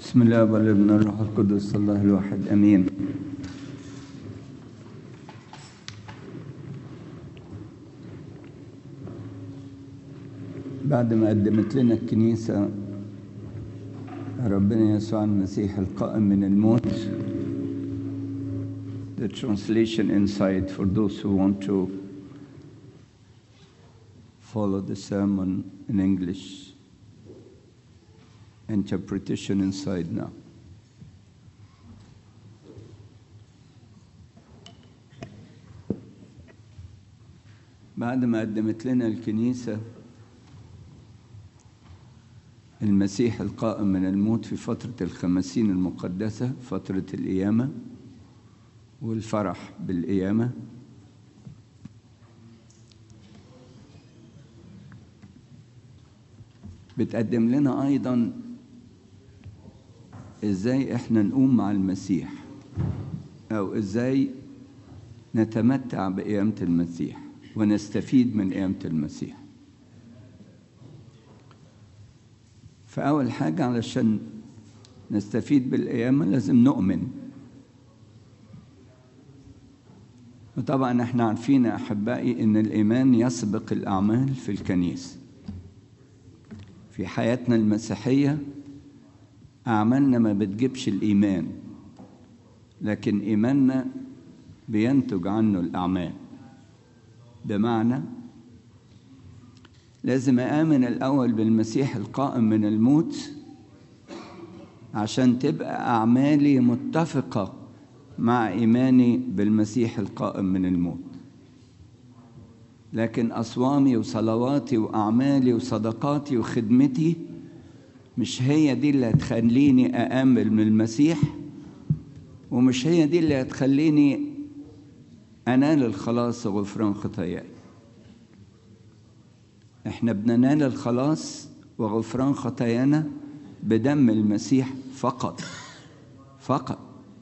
بسم الله والابن الروح القدس الله الواحد امين بعد ما قدمت لنا الكنيسة ربنا يسوع المسيح القائم من الموت the translation inside for those who want to follow the sermon in English interpretation inside now. بعد ما قدمت لنا الكنيسة المسيح القائم من الموت في فترة الخمسين المقدسة فترة القيامة والفرح بالقيامة بتقدم لنا أيضا إزاي إحنا نقوم مع المسيح أو إزاي نتمتع بقيامة المسيح ونستفيد من قيامة المسيح فأول حاجة علشان نستفيد بالقيامة لازم نؤمن وطبعا احنا عارفين يا أحبائي إن الإيمان يسبق الأعمال في الكنيسة في حياتنا المسيحية أعمالنا ما بتجيبش الإيمان لكن إيماننا بينتج عنه الأعمال بمعنى لازم آمن الأول بالمسيح القائم من الموت عشان تبقى أعمالي متفقة مع إيماني بالمسيح القائم من الموت لكن أصوامي وصلواتي وأعمالي وصدقاتي وخدمتي مش هي دي اللي هتخليني أآمل من المسيح ومش هي دي اللي هتخليني أنال الخلاص وغفران خطاياي احنا بننال الخلاص وغفران خطايانا بدم المسيح فقط فقط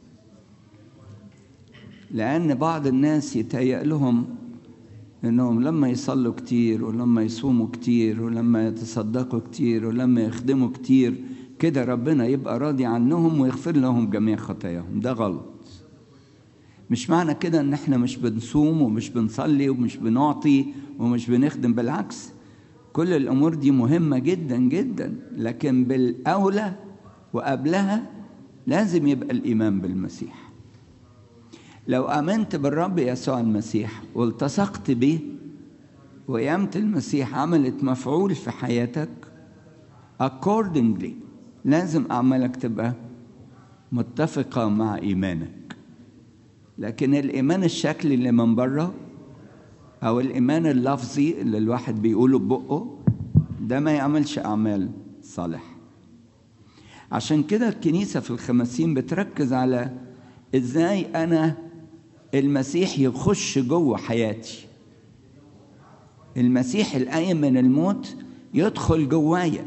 لأن بعض الناس يتهيأ لهم إنهم لما يصلوا كتير ولما يصوموا كتير ولما يتصدقوا كتير ولما يخدموا كتير كده ربنا يبقى راضي عنهم ويغفر لهم جميع خطاياهم ده غلط مش معنى كده ان احنا مش بنصوم ومش بنصلي ومش بنعطي ومش بنخدم بالعكس كل الامور دي مهمه جدا جدا لكن بالاولى وقبلها لازم يبقى الايمان بالمسيح لو امنت بالرب يسوع المسيح والتصقت به وقيامه المسيح عملت مفعول في حياتك accordingly لازم اعمالك تبقى متفقه مع ايمانك لكن الإيمان الشكلي اللي من بره أو الإيمان اللفظي اللي الواحد بيقوله ببقه ده ما يعملش أعمال صالحة عشان كده الكنيسة في الخمسين بتركز على إزاي أنا المسيح يخش جوه حياتي المسيح القايم من الموت يدخل جوايا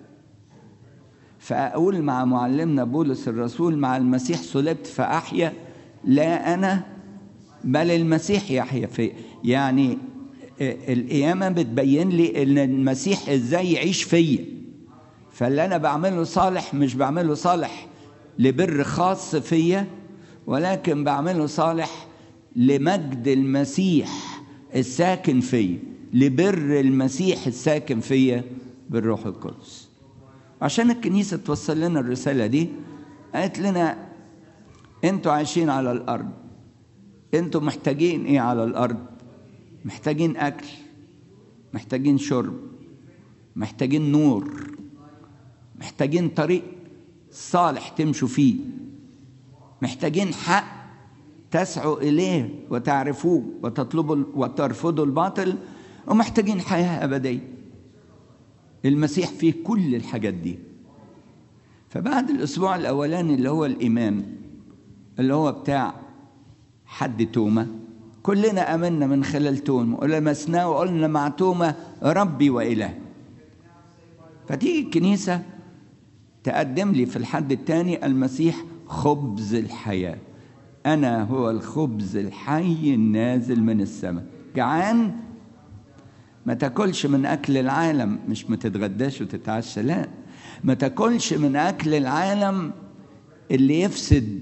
فأقول مع معلمنا بولس الرسول مع المسيح صلبت فأحيا لا أنا بل المسيح يحيا في يعني القيامة بتبين لي إن المسيح إزاي يعيش فيا فاللي أنا بعمله صالح مش بعمله صالح لبر خاص فيا ولكن بعمله صالح لمجد المسيح الساكن فيا لبر المسيح الساكن فيا بالروح القدس عشان الكنيسة توصل لنا الرسالة دي قالت لنا انتوا عايشين على الارض انتوا محتاجين ايه على الارض محتاجين اكل محتاجين شرب محتاجين نور محتاجين طريق صالح تمشوا فيه محتاجين حق تسعوا اليه وتعرفوه وتطلبوا وترفضوا الباطل ومحتاجين حياه ابديه المسيح فيه كل الحاجات دي فبعد الاسبوع الاولاني اللي هو الايمان اللي هو بتاع حد تومة كلنا أمنا من خلال تومة ولمسناه وقلنا مع تومة ربي وإله فتيجي الكنيسة تقدم لي في الحد الثاني المسيح خبز الحياة أنا هو الخبز الحي النازل من السماء جعان ما تاكلش من اكل العالم مش ما تتغداش وتتعشى لا ما تاكلش من اكل العالم اللي يفسد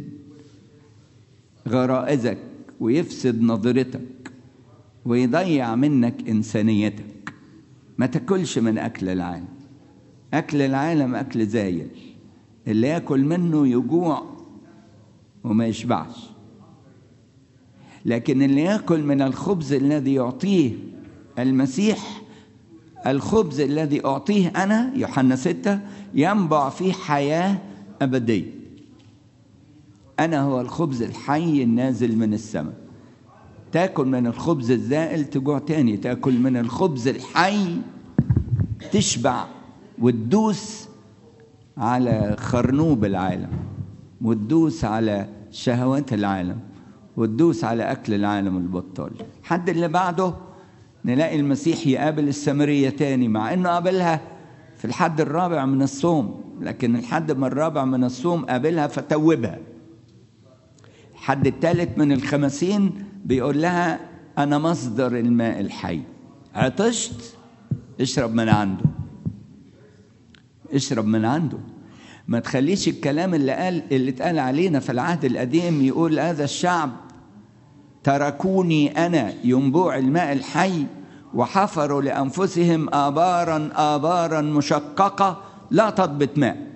غرائزك ويفسد نظرتك ويضيع منك انسانيتك ما تاكلش من اكل العالم اكل العالم اكل زايل اللي ياكل منه يجوع وما يشبعش لكن اللي ياكل من الخبز الذي يعطيه المسيح الخبز الذي أعطيه أنا يوحنا ستة ينبع فيه حياة أبدية أنا هو الخبز الحي النازل من السماء تاكل من الخبز الزائل تجوع تاني تاكل من الخبز الحي تشبع وتدوس على خرنوب العالم وتدوس على شهوات العالم وتدوس على أكل العالم البطال حد اللي بعده نلاقي المسيح يقابل السامرية تاني مع أنه قابلها في الحد الرابع من الصوم لكن الحد من الرابع من الصوم قابلها فتوبها الحد الثالث من الخمسين بيقول لها أنا مصدر الماء الحي عطشت اشرب من عنده اشرب من عنده ما تخليش الكلام اللي قال اللي اتقال علينا في العهد القديم يقول هذا الشعب تركوني انا ينبوع الماء الحي وحفروا لانفسهم ابارا ابارا مشققه لا تضبط ماء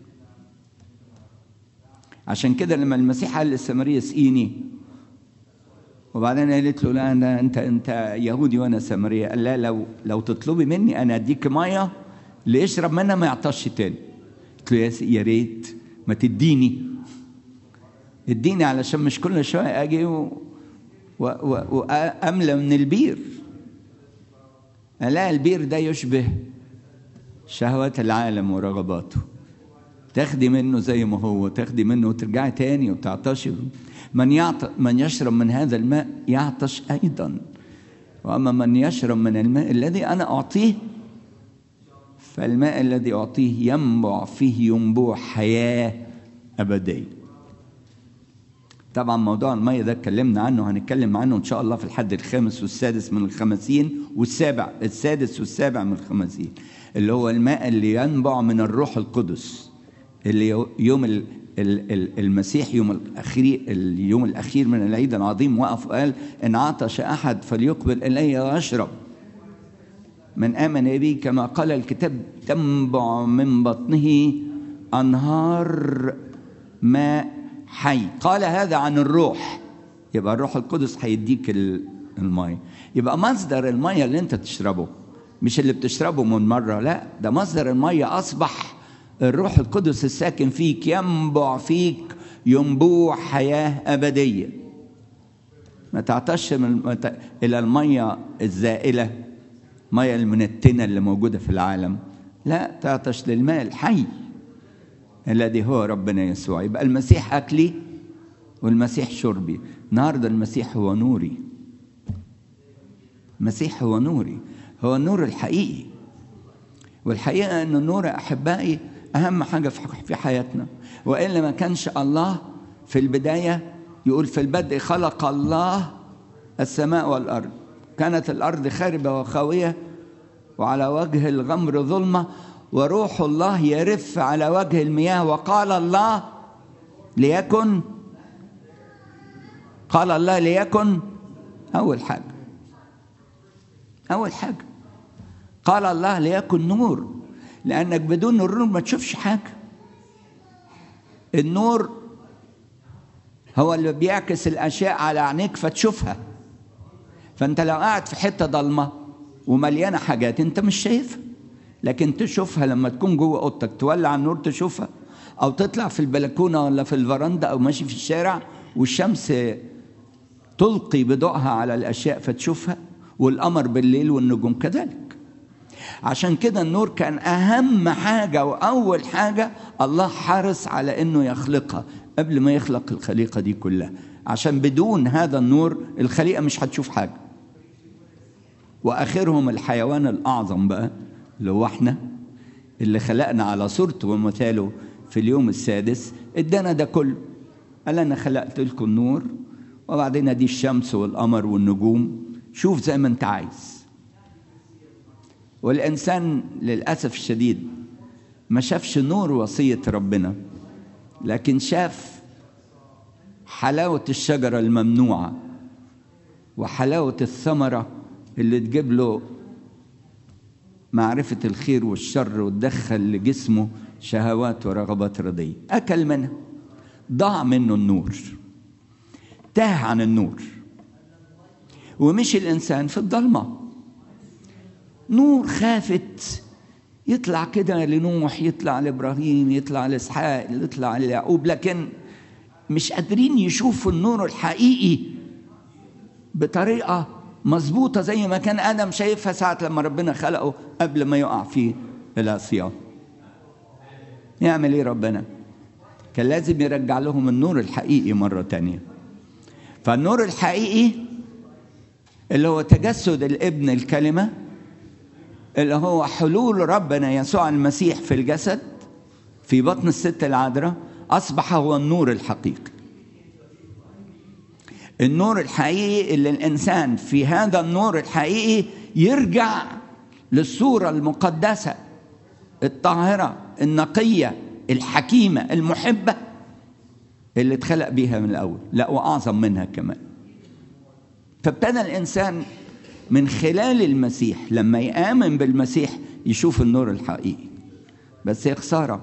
عشان كده لما المسيح قال للسامريه اسقيني وبعدين قالت له لا أنا انت انت يهودي وانا سامريه قال لا لو لو تطلبي مني انا اديك ميه اللي يشرب منها ما يعطش تاني قلت له يا ريت ما تديني اديني علشان مش كل شويه اجي و... واملى من البير الاقي البير ده يشبه شهوات العالم ورغباته تاخدي منه زي ما هو تاخدي منه وترجعي تاني وتعطشي من يعط من يشرب من هذا الماء يعطش ايضا واما من يشرب من الماء الذي انا اعطيه فالماء الذي اعطيه ينبع فيه ينبوع حياه ابديه طبعا موضوع المية ده اتكلمنا عنه هنتكلم عنه ان شاء الله في الحد الخامس والسادس من الخمسين والسابع السادس والسابع من الخمسين اللي هو الماء اللي ينبع من الروح القدس اللي يوم المسيح يوم الاخير اليوم الاخير من العيد العظيم وقف وقال ان عطش احد فليقبل الي واشرب من امن بي كما قال الكتاب تنبع من بطنه انهار ماء حي قال هذا عن الروح يبقى الروح القدس هيديك الميه يبقى مصدر الميه اللي انت تشربه مش اللي بتشربه من مره لا ده مصدر الميه اصبح الروح القدس الساكن فيك ينبع فيك ينبوع حياه ابديه ما تعطش من الى الميه الزائله ميه المنتنه اللي موجوده في العالم لا تعطش للماء الحي الذي هو ربنا يسوع يبقى المسيح أكلي والمسيح شربي النهاردة المسيح هو نوري المسيح هو نوري هو النور الحقيقي والحقيقة أن النور أحبائي أهم حاجة في حياتنا وإلا ما كانش الله في البداية يقول في البدء خلق الله السماء والأرض كانت الأرض خاربة وخاوية وعلى وجه الغمر ظلمة وروح الله يرف على وجه المياه وقال الله ليكن قال الله ليكن أول حاجة أول حاجة قال الله ليكن نور لأنك بدون النور ما تشوفش حاجة النور هو اللي بيعكس الأشياء على عينيك فتشوفها فأنت لو قاعد في حتة ضلمة ومليانة حاجات أنت مش شايفها لكن تشوفها لما تكون جوه اوضتك تولع النور تشوفها او تطلع في البلكونه ولا في الفرندا او ماشي في الشارع والشمس تلقي بضوءها على الاشياء فتشوفها والقمر بالليل والنجوم كذلك عشان كده النور كان اهم حاجه واول حاجه الله حرص على انه يخلقها قبل ما يخلق الخليقه دي كلها عشان بدون هذا النور الخليقه مش هتشوف حاجه واخرهم الحيوان الاعظم بقى اللي هو احنا اللي خلقنا على صورته ومثاله في اليوم السادس ادانا ده كله قال انا خلقت لكم النور وبعدين ادي الشمس والقمر والنجوم شوف زي ما انت عايز والإنسان للأسف الشديد ما شافش نور وصية ربنا لكن شاف حلاوة الشجرة الممنوعة وحلاوة الثمرة اللي تجيب له معرفة الخير والشر وتدخل لجسمه شهوات ورغبات رضية أكل منها ضاع منه النور تاه عن النور ومشي الإنسان في الضلمة نور خافت يطلع كده لنوح يطلع لإبراهيم يطلع لإسحاق يطلع ليعقوب لكن مش قادرين يشوفوا النور الحقيقي بطريقة مظبوطة زي ما كان آدم شايفها ساعة لما ربنا خلقه قبل ما يقع في العصيان يعمل ايه ربنا كان لازم يرجع لهم النور الحقيقي مرة تانية فالنور الحقيقي اللي هو تجسد الابن الكلمة اللي هو حلول ربنا يسوع المسيح في الجسد في بطن الست العذراء أصبح هو النور الحقيقي النور الحقيقي اللي الإنسان في هذا النور الحقيقي يرجع للصورة المقدسة الطاهرة النقية الحكيمة المحبة اللي اتخلق بيها من الأول لا وأعظم منها كمان فابتدى الإنسان من خلال المسيح لما يآمن بالمسيح يشوف النور الحقيقي بس يا خسارة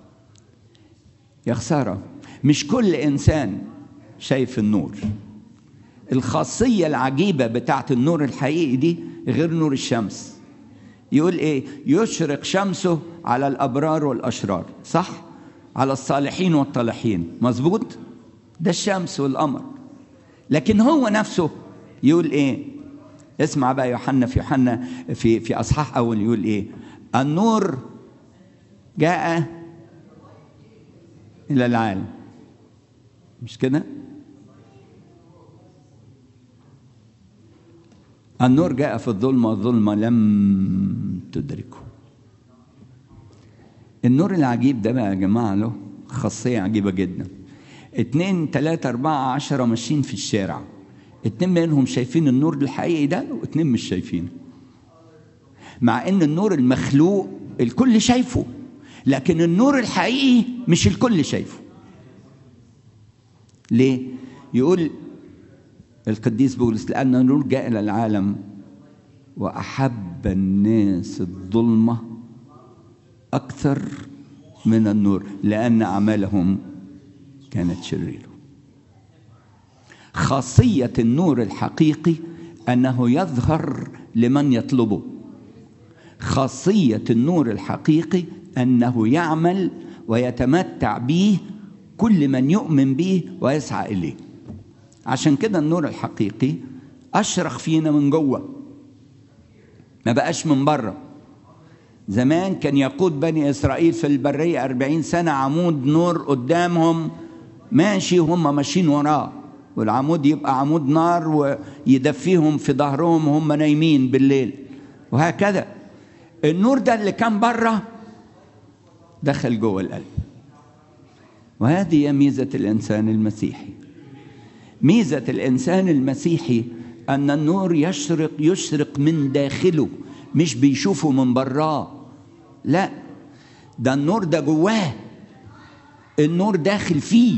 يا خسارة مش كل إنسان شايف النور الخاصية العجيبة بتاعت النور الحقيقي دي غير نور الشمس يقول ايه يشرق شمسه على الابرار والاشرار صح على الصالحين والطالحين مظبوط ده الشمس والقمر لكن هو نفسه يقول ايه اسمع بقى يوحنا في يوحنا في في اصحاح اول يقول ايه النور جاء الى العالم مش كده النور جاء في الظلمة والظلمة لم تدركه النور العجيب ده بقى يا جماعة له خاصية عجيبة جدا اتنين تلاتة أربعة عشرة ماشيين في الشارع اتنين منهم شايفين النور الحقيقي ده واتنين مش شايفينه مع ان النور المخلوق الكل شايفه لكن النور الحقيقي مش الكل شايفه ليه يقول القديس بولس لأن النور جاء إلى العالم وأحب الناس الظلمة أكثر من النور لأن أعمالهم كانت شريرة خاصية النور الحقيقي أنه يظهر لمن يطلبه خاصية النور الحقيقي أنه يعمل ويتمتع به كل من يؤمن به ويسعى إليه عشان كده النور الحقيقي أشرق فينا من جوه ما بقاش من بره زمان كان يقود بني إسرائيل في البرية أربعين سنة عمود نور قدامهم ماشي وهم ماشيين وراه والعمود يبقى عمود نار ويدفيهم في ظهرهم وهم نايمين بالليل وهكذا النور ده اللي كان بره دخل جوه القلب وهذه هي ميزة الإنسان المسيحي ميزة الإنسان المسيحي أن النور يشرق يشرق من داخله مش بيشوفه من براه لا ده النور ده جواه النور داخل فيه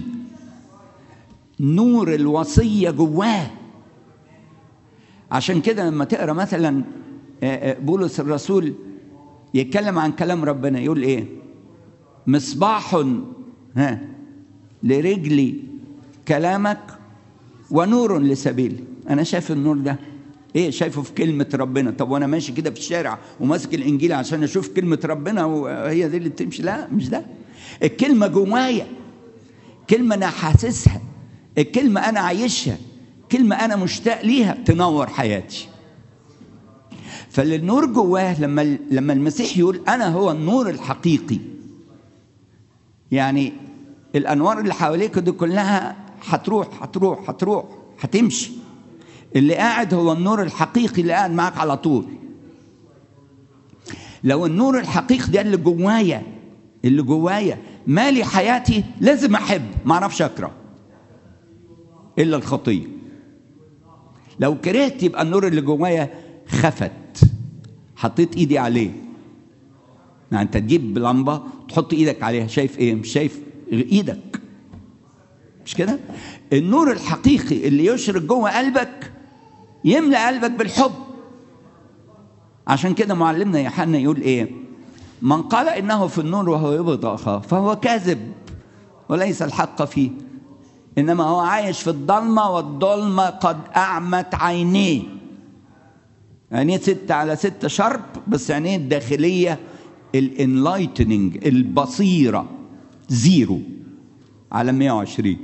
نور الوصية جواه عشان كده لما تقرا مثلا بولس الرسول يتكلم عن كلام ربنا يقول ايه مصباح ها لرجلي كلامك ونور لسبيلي انا شايف النور ده ايه شايفه في كلمة ربنا طب وانا ماشي كده في الشارع وماسك الانجيل عشان اشوف كلمة ربنا وهي دي اللي بتمشي لا مش ده الكلمة جوايا كلمة انا حاسسها الكلمة انا عايشها كلمة انا مشتاق ليها تنور حياتي فالنور جواه لما لما المسيح يقول انا هو النور الحقيقي يعني الانوار اللي حواليك دي كلها هتروح هتروح هتروح هتمشي اللي قاعد هو النور الحقيقي اللي قاعد معاك على طول لو النور الحقيقي ده اللي جوايا اللي جوايا مالي حياتي لازم احب ما اعرفش اكره الا الخطيه لو كرهت يبقى النور اللي جوايا خفت حطيت ايدي عليه يعني انت تجيب لمبه تحط ايدك عليها شايف ايه مش شايف ايدك مش كده النور الحقيقي اللي يشرق جوه قلبك يملأ قلبك بالحب عشان كده معلمنا يوحنا يقول ايه من قال انه في النور وهو يبغض اخاه فهو كاذب وليس الحق فيه انما هو عايش في الضلمه والظلمه قد اعمت عينيه عينيه ستة على ستة شرب بس عينيه الداخلية الانلايتنينج البصيرة زيرو على 120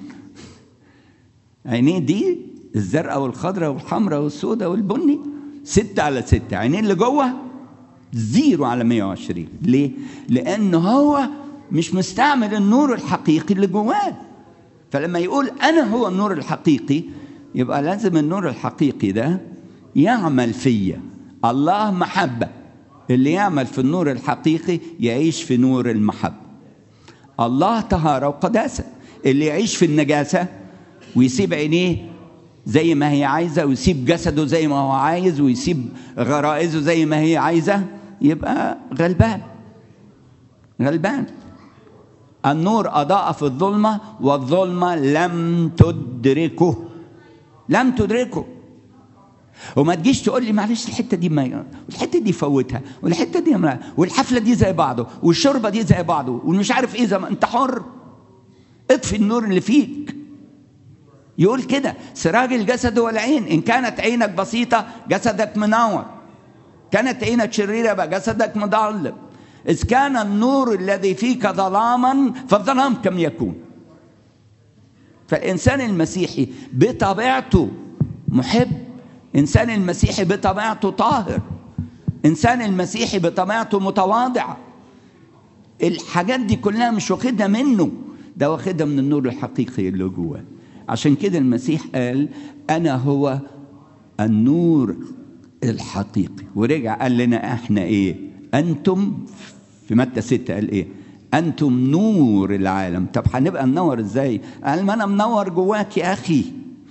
عينيه دي الزرقاء والخضراء والحمراء والسوداء والبني ستة على ستة عينيه اللي جوه زيرو على 120 ليه؟ لأن هو مش مستعمل النور الحقيقي اللي جواه فلما يقول أنا هو النور الحقيقي يبقى لازم النور الحقيقي ده يعمل فيا الله محبة اللي يعمل في النور الحقيقي يعيش في نور المحبة الله طهارة وقداسة اللي يعيش في النجاسة ويسيب عينيه زي ما هي عايزة ويسيب جسده زي ما هو عايز ويسيب غرائزه زي ما هي عايزة يبقى غلبان غلبان النور أضاء في الظلمة والظلمة لم تدركه لم تدركه وما تجيش تقول لي معلش الحته دي ما والحته دي فوتها والحته دي ما والحفله دي زي بعضه والشوربه دي زي بعضه ومش عارف ايه زي ما انت حر اطفي النور اللي فيك يقول كده سراج الجسد هو العين ان كانت عينك بسيطه جسدك منور كانت عينك شريره يبقى جسدك مضلم اذ كان النور الذي فيك ظلاما فالظلام كم يكون فالانسان المسيحي بطبيعته محب انسان المسيحي بطبيعته طاهر انسان المسيحي بطبيعته متواضع الحاجات دي كلها مش واخدها منه ده واخدها من النور الحقيقي اللي جواه عشان كده المسيح قال انا هو النور الحقيقي ورجع قال لنا احنا ايه انتم في متى ستة قال ايه انتم نور العالم طب هنبقى ننور ازاي قال ما انا منور جواك يا اخي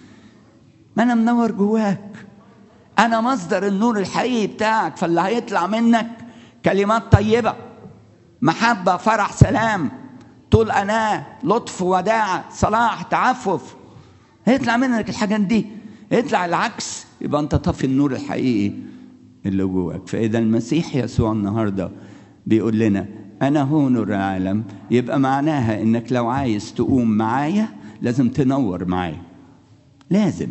ما انا منور جواك انا مصدر النور الحقيقي بتاعك فاللي هيطلع منك كلمات طيبه محبه فرح سلام طول اناه لطف وداعه صلاح تعفف هيطلع منك الحاجات دي يطلع العكس يبقى انت طفي النور الحقيقي اللي جواك فاذا المسيح يسوع النهارده بيقول لنا انا هو نور العالم يبقى معناها انك لو عايز تقوم معايا لازم تنور معايا لازم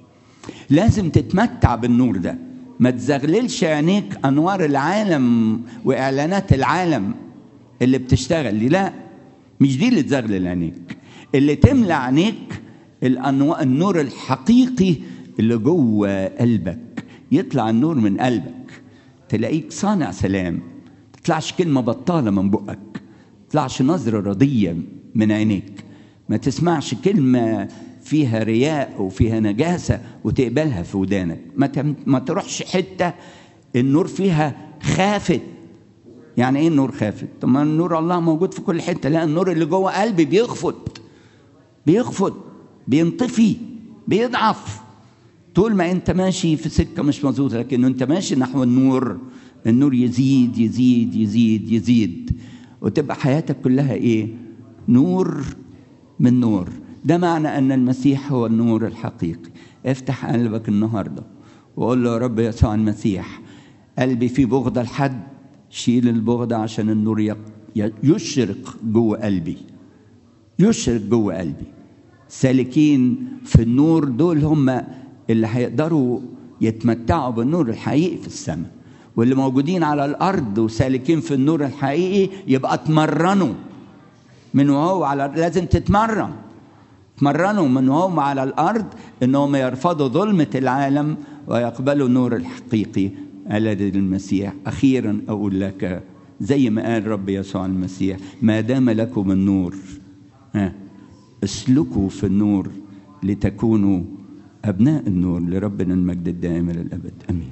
لازم تتمتع بالنور ده ما تزغللش عينيك انوار العالم واعلانات العالم اللي بتشتغل دي لا مش دي اللي تزغلل عينيك اللي تملى عينيك الأنو... النور الحقيقي اللي جوه قلبك يطلع النور من قلبك تلاقيك صانع سلام تطلعش كلمة بطالة من بقك تطلعش نظرة رضية من عينيك ما تسمعش كلمة فيها رياء وفيها نجاسة وتقبلها في ودانك ما, تم... ما تروحش حتة النور فيها خافت يعني ايه النور خافت طب ما النور الله موجود في كل حتة لا النور اللي جوه قلبي بيخفت بيخفت بينطفي بيضعف طول ما انت ماشي في سكة مش مظبوطة لكن انت ماشي نحو النور النور يزيد يزيد يزيد يزيد وتبقى حياتك كلها ايه نور من نور ده معنى ان المسيح هو النور الحقيقي افتح قلبك النهارده وقول له يا رب يسوع المسيح قلبي فيه بغضة لحد شيل البغضة عشان النور يشرق جوه قلبي يشرق جوه قلبي سالكين في النور دول هم اللي هيقدروا يتمتعوا بالنور الحقيقي في السماء واللي موجودين على الارض وسالكين في النور الحقيقي يبقى اتمرنوا من وهو على لازم تتمرن تمرنوا من وهم على الارض انهم يرفضوا ظلمه العالم ويقبلوا النور الحقيقي الذي المسيح اخيرا اقول لك زي ما قال رب يسوع المسيح ما دام لكم النور ها اسلكوا في النور لتكونوا ابناء النور لربنا المجد الدائم الى الابد امين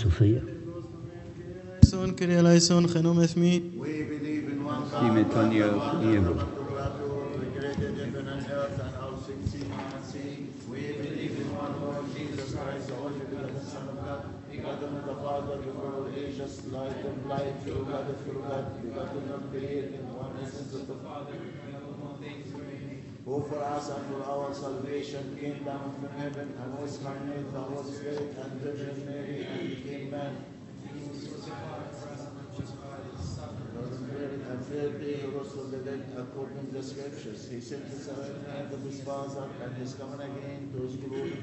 Sophia. Son, Kyrie eleison, genometh me. We believe in one God, Simetonio Kniewu. created heaven and earth and all things seen and unseen. We believe in one Lord Jesus Christ, the only begotten Son of God, begotten of the Father before all ages, light of light, true God of true God, begotten of created in one essence of the Father, who for us and for our salvation came down from heaven and was carnate, the Holy Spirit and Virgin Mary and became man. And third day he rose from the dead according to the scriptures. He sent his right hand of his Father and is coming again to his glory.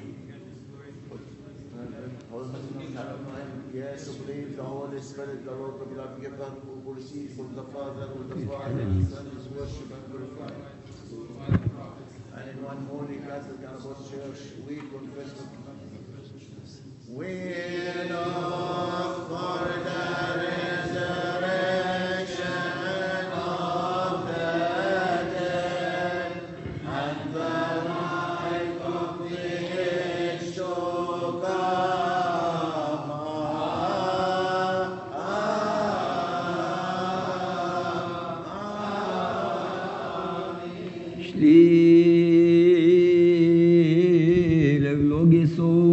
Yes, believe the Holy Spirit, the Lord of love giver, who proceeds from the Father, with the Father, and the Son is worship and glorified. And in one holy Catholic and Apostle Church, we confess that we look for the resurrection of the dead and the life of the age to come.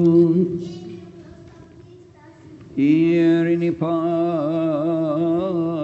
Slilevlogisson, Irini Pan,